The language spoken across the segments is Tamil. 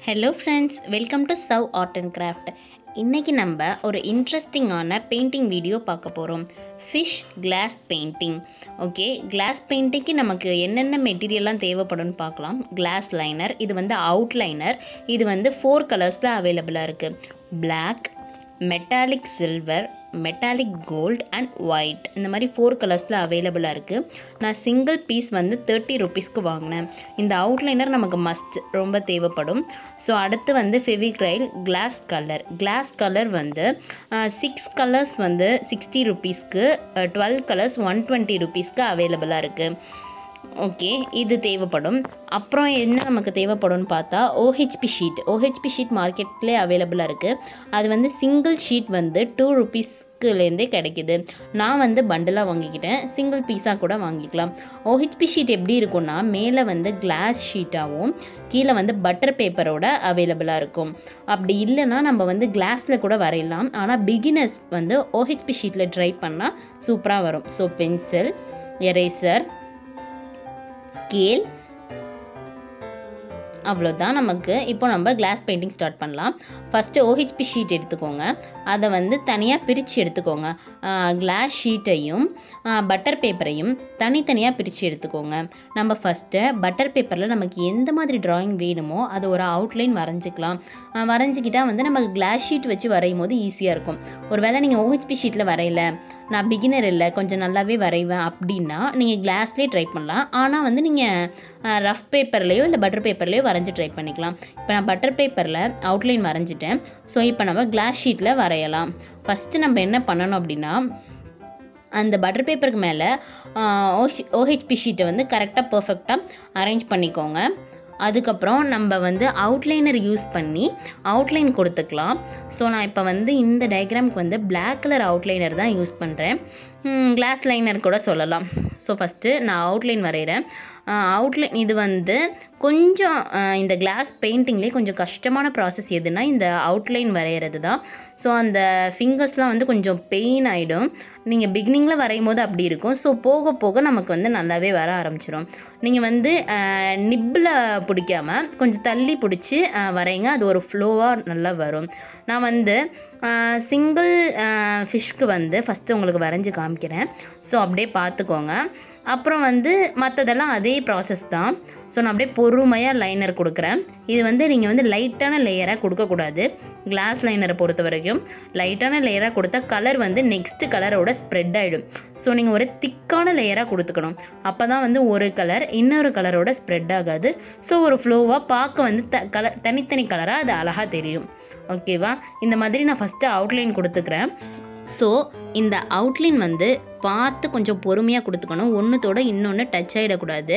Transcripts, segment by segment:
ஹலோ ஃப்ரெண்ட்ஸ் வெல்கம் டு சவ் ஆர்ட் அண்ட் கிராஃப்ட் இன்றைக்கி நம்ம ஒரு இன்ட்ரெஸ்டிங்கான பெயிண்டிங் வீடியோ பார்க்க போகிறோம் fish glass painting okay glass பெயிண்டிங்க்கு நமக்கு என்னென்ன மெட்டீரியல்லாம் தேவைப்படும்னு பார்க்கலாம் கிளாஸ் லைனர் இது வந்து அவுட்லைனர் இது வந்து ஃபோர் கலர்ஸில் அவைலபிளாக இருக்குது black metallic silver metallic gold and white இந்த மாதிரி ஃபோர் கலர்ஸில் அவைலபிளாக இருக்குது நான் சிங்கிள் பீஸ் வந்து தேர்ட்டி ருபீஸ்க்கு வாங்கினேன் இந்த அவுட்லைனர் நமக்கு மஸ்ட் ரொம்ப தேவைப்படும் ஸோ அடுத்து வந்து Fevicryl glass colour glass colour வந்து சிக்ஸ் கலர்ஸ் வந்து சிக்ஸ்டி ருபீஸ்க்கு டுவெல் கலர்ஸ் ஒன் டுவெண்ட்டி ருபீஸ்க்கு அவைலபிளாக இருக்குது ஓகே இது தேவைப்படும் அப்புறம் என்ன நமக்கு தேவைப்படும்னு பார்த்தா ஓஹெச்பி ஷீட் ஓஹெச்பி ஷீட் மார்க்கெட்லேயே அவைலபிளாக இருக்குது அது வந்து சிங்கிள் ஷீட் வந்து டூ ருபீஸ்க்குலேருந்தே கிடைக்குது நான் வந்து பண்டலாக வாங்கிக்கிட்டேன் சிங்கிள் பீஸாக கூட வாங்கிக்கலாம் ஓஹெச்பி ஷீட் எப்படி இருக்கும்னா மேலே வந்து கிளாஸ் ஷீட்டாகவும் கீழே வந்து பட்டர் பேப்பரோட அவைலபிளாக இருக்கும் அப்படி இல்லைன்னா நம்ம வந்து கிளாஸில் கூட வரையலாம் ஆனால் பிகினர்ஸ் வந்து ஓஹெச்பி ஷீட்டில் ட்ரை பண்ணால் சூப்பராக வரும் ஸோ பென்சில் எரேசர் ஸ்கேல் அவ்வளோதான் நமக்கு இப்போ நம்ம கிளாஸ் பெயிண்டிங் ஸ்டார்ட் பண்ணலாம் ஃபஸ்ட்டு ஓஹெச்பி ஷீட் எடுத்துக்கோங்க அதை வந்து தனியாக பிரித்து எடுத்துக்கோங்க கிளாஸ் ஷீட்டையும் பட்டர் பேப்பரையும் தனித்தனியாக பிரித்து எடுத்துக்கோங்க நம்ம ஃபஸ்ட்டு பட்டர் பேப்பரில் நமக்கு எந்த மாதிரி ட்ராயிங் வேணுமோ அதை ஒரு அவுட்லைன் வரைஞ்சிக்கலாம் வரைஞ்சிக்கிட்டால் வந்து நமக்கு கிளாஸ் ஷீட் வச்சு வரையும் போது ஈஸியாக இருக்கும் ஒருவேளை நீங்கள் ஓஹெச்பி ஷீட்டில் வரையல நான் பிகினர் இல்லை கொஞ்சம் நல்லாவே வரைவேன் அப்படின்னா நீங்கள் கிளாஸ்லேயே ட்ரை பண்ணலாம் ஆனால் வந்து நீங்கள் ரஃப் பேப்பர்லேயோ இல்லை பட்டர் பேப்பர்லேயோ வரைஞ்சி ட்ரை பண்ணிக்கலாம் இப்போ நான் பட்டர் பேப்பரில் அவுட்லைன் வரைஞ்சிட்டேன் ஸோ இப்போ நம்ம கிளாஸ் ஷீட்டில் வரையலாம் ஃபஸ்ட்டு நம்ம என்ன பண்ணணும் அப்படின்னா அந்த பட்டர் பேப்பருக்கு மேலே ஓஹெச்பி ஷீட்டை வந்து கரெக்டாக பர்ஃபெக்டாக அரேஞ்ச் பண்ணிக்கோங்க அதுக்கப்புறம் நம்ம வந்து அவுட்லைனர் யூஸ் பண்ணி அவுட்லைன் கொடுத்துக்கலாம் ஸோ நான் இப்போ வந்து இந்த டயக்ராம்க்கு வந்து பிளாக் கலர் அவுட்லைனர் தான் யூஸ் பண்ணுறேன் கிளாஸ் லைனர் கூட சொல்லலாம் ஸோ ஃபஸ்ட்டு நான் அவுட்லைன் வரைகிறேன் அவுட்லைன் இது வந்து கொஞ்சம் இந்த கிளாஸ் பெயிண்டிங்லேயே கொஞ்சம் கஷ்டமான ப்ராசஸ் எதுனா இந்த அவுட்லைன் வரைகிறது தான் ஸோ அந்த ஃபிங்கர்ஸ்லாம் வந்து கொஞ்சம் பெயின் ஆகிடும் நீங்கள் பிகினிங்கில் வரையும் போது அப்படி இருக்கும் ஸோ போக போக நமக்கு வந்து நல்லாவே வர ஆரம்பிச்சிடும் நீங்கள் வந்து நிப்பில் பிடிக்காம கொஞ்சம் தள்ளி பிடிச்சி வரைங்க அது ஒரு ஃப்ளோவாக நல்லா வரும் நான் வந்து சிங்கிள் ஃபிஷ்க்கு வந்து ஃபஸ்ட்டு உங்களுக்கு வரைஞ்சி காமிக்கிறேன் ஸோ அப்படியே பார்த்துக்கோங்க அப்புறம் வந்து மற்றதெல்லாம் அதே ப்ராசஸ் தான் ஸோ நான் அப்படியே பொறுமையாக லைனர் கொடுக்குறேன் இது வந்து நீங்கள் வந்து லைட்டான லேயராக கொடுக்கக்கூடாது கிளாஸ் லைனரை பொறுத்த வரைக்கும் லைட்டான லேயராக கொடுத்தா கலர் வந்து நெக்ஸ்ட்டு கலரோட ஸ்ப்ரெட் ஆகிடும் ஸோ நீங்கள் ஒரு திக்கான லேயராக கொடுத்துக்கணும் அப்போ தான் வந்து ஒரு கலர் இன்னொரு கலரோட ஸ்ப்ரெட் ஆகாது ஸோ ஒரு ஃப்ளோவாக பார்க்க வந்து த கலர் தனித்தனி கலராக அது அழகாக தெரியும் ஓகேவா இந்த மாதிரி நான் ஃபஸ்ட்டு அவுட்லைன் கொடுத்துக்கிறேன் ஸோ இந்த அவுட்லைன் வந்து பார்த்து கொஞ்சம் பொறுமையாக கொடுத்துக்கணும் ஒன்றுத்தோட இன்னொன்று டச் ஆகிடக்கூடாது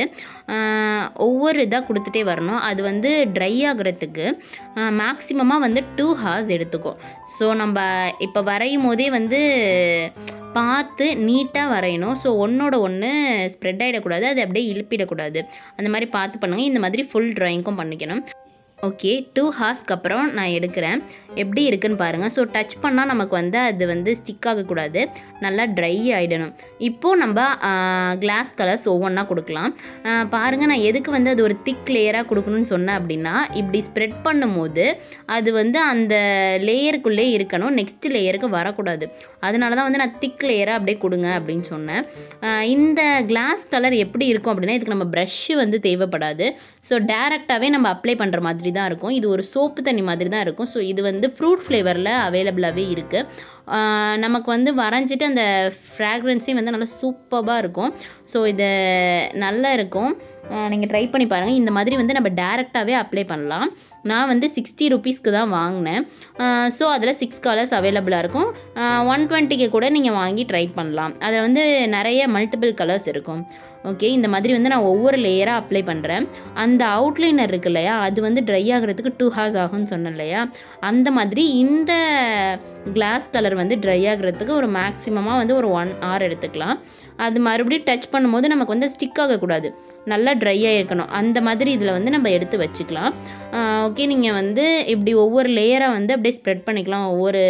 ஒவ்வொரு இதாக கொடுத்துட்டே வரணும் அது வந்து ட்ரை ஆகிறதுக்கு மேக்ஸிமமாக வந்து டூ ஹார்ஸ் எடுத்துக்கும் ஸோ நம்ம இப்போ வரையும் போதே வந்து பார்த்து நீட்டாக வரையணும் ஸோ ஒன்றோட ஒன்று ஸ்ப்ரெட் ஆகிடக்கூடாது அது அப்படியே இழுப்பிடக்கூடாது அந்த மாதிரி பார்த்து பண்ணுங்கள் இந்த மாதிரி ஃபுல் ட்ராயிங்க்கும் பண்ணிக்கணும் ஓகே டூ ஹார்ஸ்க்கு அப்புறம் நான் எடுக்கிறேன் எப்படி இருக்குன்னு பாருங்கள் ஸோ டச் பண்ணால் நமக்கு வந்து அது வந்து ஸ்டிக் ஆகக்கூடாது நல்லா ட்ரை ஆகிடணும் இப்போது நம்ம கிளாஸ் கலர்ஸ் ஒவ்வொன்றா கொடுக்கலாம் பாருங்கள் நான் எதுக்கு வந்து அது ஒரு திக் லேயராக கொடுக்கணும்னு சொன்னேன் அப்படின்னா இப்படி ஸ்ப்ரெட் பண்ணும்போது அது வந்து அந்த லேயருக்குள்ளே இருக்கணும் நெக்ஸ்ட் லேயருக்கு வரக்கூடாது அதனால தான் வந்து நான் திக் லேயராக அப்படியே கொடுங்க அப்படின்னு சொன்னேன் இந்த கிளாஸ் கலர் எப்படி இருக்கும் அப்படின்னா இதுக்கு நம்ம ப்ரஷ்ஷு வந்து தேவைப்படாது ஸோ டேரெக்டாகவே நம்ம அப்ளை பண்ணுற மாதிரி தான் இருக்கும் இது ஒரு சோப்பு தண்ணி மாதிரி தான் இருக்கும் ஸோ இது வந்து ஃப்ரூட் ஃப்ளேவரில் அவைலபிளாகவே இருக்குது நமக்கு வந்து வரைஞ்சிட்டு அந்த ஃப்ராக்ரன்ஸே வந்து நல்லா சூப்பராக இருக்கும் ஸோ இது நல்லா இருக்கும் நீங்கள் ட்ரை பண்ணி பாருங்கள் இந்த மாதிரி வந்து நம்ம டேரெக்டாகவே அப்ளை பண்ணலாம் நான் வந்து சிக்ஸ்டி ருபீஸ்க்கு தான் வாங்கினேன் ஸோ அதில் சிக்ஸ் கலர்ஸ் அவைலபிளாக இருக்கும் ஒன் டுவெண்ட்டிக்கு கூட நீங்கள் வாங்கி ட்ரை பண்ணலாம் அதில் வந்து நிறைய மல்டிபிள் கலர்ஸ் இருக்கும் ஓகே இந்த மாதிரி வந்து நான் ஒவ்வொரு லேயராக அப்ளை பண்ணுறேன் அந்த அவுட்லைனர் இருக்கு இல்லையா அது வந்து ட்ரை ஆகிறதுக்கு டூ ஹார்ஸ் ஆகும்னு சொன்னேன் இல்லையா அந்த மாதிரி இந்த கிளாஸ் கலர் வந்து ட்ரை ஆகிறதுக்கு ஒரு மேக்ஸிமமாக வந்து ஒரு ஒன் ஹவர் எடுத்துக்கலாம் அது மறுபடியும் டச் பண்ணும்போது நமக்கு வந்து ஸ்டிக் ஆகக்கூடாது நல்லா ட்ரையாக இருக்கணும் அந்த மாதிரி இதில் வந்து நம்ம எடுத்து வச்சுக்கலாம் ஓகே நீங்கள் வந்து இப்படி ஒவ்வொரு லேயராக வந்து அப்படியே ஸ்ப்ரெட் பண்ணிக்கலாம் ஒவ்வொரு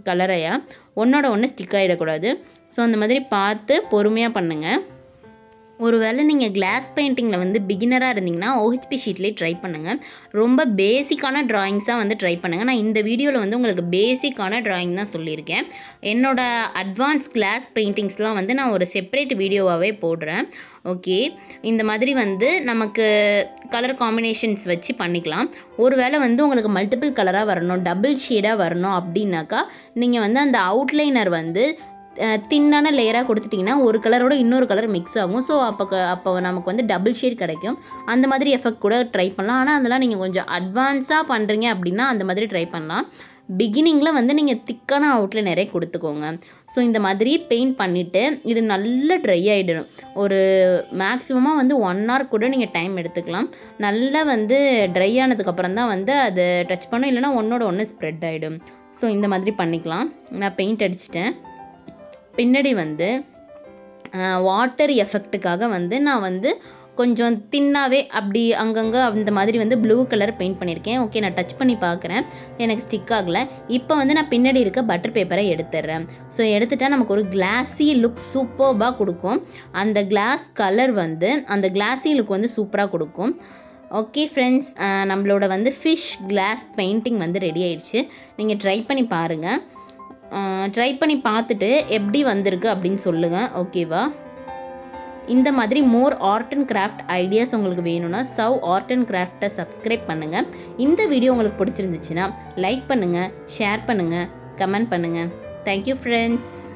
கலரையாக ஒன்றோட ஒன்று ஸ்டிக் ஆகிடக்கூடாது ஸோ அந்த மாதிரி பார்த்து பொறுமையாக பண்ணுங்கள் ஒருவேளை நீங்கள் கிளாஸ் பெயிண்டிங்கில் வந்து பிகினராக இருந்தீங்கன்னா ஓஹெச்பி ஷீட்லேயே ட்ரை பண்ணுங்கள் ரொம்ப பேசிக்கான ட்ராயிங்ஸாக வந்து ட்ரை பண்ணுங்கள் நான் இந்த வீடியோவில் வந்து உங்களுக்கு பேசிக்கான ட்ராயிங் தான் சொல்லியிருக்கேன் என்னோட அட்வான்ஸ் கிளாஸ் பெயிண்டிங்ஸ்லாம் வந்து நான் ஒரு செப்பரேட் வீடியோவாகவே போடுறேன் ஓகே இந்த மாதிரி வந்து நமக்கு கலர் காம்பினேஷன்ஸ் வச்சு பண்ணிக்கலாம் ஒருவேளை வந்து உங்களுக்கு மல்டிபிள் கலராக வரணும் டபுள் ஷேடாக வரணும் அப்படின்னாக்கா நீங்கள் வந்து அந்த அவுட்லைனர் வந்து தின்னான லேயராக கொடுத்துட்டிங்கன்னா ஒரு கலரோட இன்னொரு கலர் மிக்ஸ் ஆகும் ஸோ அப்போ அப்போ நமக்கு வந்து டபுள் ஷேட் கிடைக்கும் அந்த மாதிரி எஃபெக்ட் கூட ட்ரை பண்ணலாம் ஆனால் அதெல்லாம் நீங்கள் கொஞ்சம் அட்வான்ஸாக பண்ணுறீங்க அப்படின்னா அந்த மாதிரி ட்ரை பண்ணலாம் பிகினிங்கில் வந்து நீங்கள் திக்கான அவுட்லைனரே கொடுத்துக்கோங்க ஸோ இந்த மாதிரி பெயிண்ட் பண்ணிவிட்டு இது நல்லா ட்ரை ஆகிடணும் ஒரு மேக்ஸிமமாக வந்து ஒன் ஹவர் கூட நீங்கள் டைம் எடுத்துக்கலாம் நல்லா வந்து ட்ரை ஆனதுக்கப்புறம் தான் வந்து அதை டச் பண்ணும் இல்லைனா ஒன்றோட ஒன்று ஸ்ப்ரெட் ஆகிடும் ஸோ இந்த மாதிரி பண்ணிக்கலாம் நான் பெயிண்ட் அடிச்சிட்டேன் பின்னாடி வந்து வாட்டர் எஃபெக்ட்டுக்காக வந்து நான் வந்து கொஞ்சம் தின்னாவே அப்படி அங்கங்கே அந்த மாதிரி வந்து ப்ளூ கலர் பெயிண்ட் பண்ணியிருக்கேன் ஓகே நான் டச் பண்ணி பார்க்குறேன் எனக்கு ஸ்டிக் ஆகலை இப்போ வந்து நான் பின்னாடி இருக்க பட்டர் பேப்பரை எடுத்துடுறேன் ஸோ எடுத்துட்டா நமக்கு ஒரு கிளாஸி லுக் சூப்பர்பாக கொடுக்கும் அந்த கிளாஸ் கலர் வந்து அந்த கிளாஸி லுக் வந்து சூப்பராக கொடுக்கும் ஓகே ஃப்ரெண்ட்ஸ் நம்மளோட வந்து ஃபிஷ் கிளாஸ் பெயிண்டிங் வந்து ரெடி ஆயிடுச்சு நீங்கள் ட்ரை பண்ணி பாருங்கள் ட்ரை பண்ணி பார்த்துட்டு எப்படி வந்திருக்கு அப்படின்னு சொல்லுங்கள் ஓகேவா இந்த மாதிரி more art and craft ideas உங்களுக்கு வேணும்னா சவ் ஆர்ட் அண்ட் கிராஃப்டை சப்ஸ்கிரைப் பண்ணுங்கள் இந்த வீடியோ உங்களுக்கு பிடிச்சிருந்துச்சுன்னா லைக் பண்ணுங்கள் ஷேர் பண்ணுங்கள் கமெண்ட் பண்ணுங்கள் தேங்க்யூ ஃப்ரெண்ட்ஸ்